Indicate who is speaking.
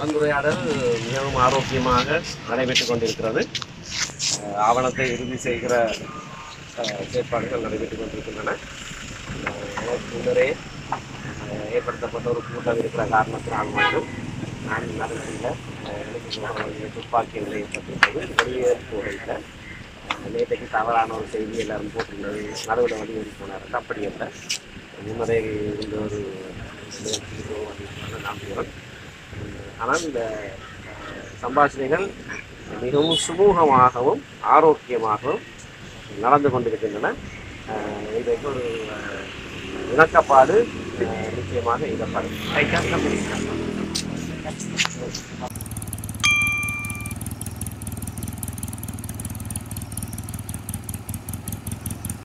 Speaker 1: கலந்துரையாடல் மிகவும் ஆரோக்கியமாக நடைபெற்றுக் கொண்டிருக்கிறது அஹ் ஆவணத்தை இறுதி செய்கிற அஹ், செயற்பாடுகள் நடைபெற்றுக் கொண்டிருக்கின்றன அஹ், எனக்கு முன்னரே அஹ், ஏற்படுத்தப்பட்ட ஒரு கூட்டம் இருக்கிற காரணத்தினால் மட்டும் நான் நடத்தியில் எனக்கு துப்பாக்கி நிலையப்பட்டிருந்தது வெளியேறி போகல நேற்றைக்கு தவறான ஒரு செய்தி எல்லாரும் போட்டிருந்தது நடுவில் வெளியேறி போனார் அப்படி அல்ல முன்னரே இருந்த ஒரு முயற்சிகளோ அப்படின்னு நம்புகிறேன் ஆனால் இந்த அஹ், சம்பாஷணைகள் மிகவும் சுமூகமாகவும் ஆரோக்கியமாகவும் நடந்து கொண்டிருக்கின்றன அஹ், இன்றைக்கு ஒரு அஹ், இணக்கப்பாடு அஹ், நிச்சயமாக இடப்படும்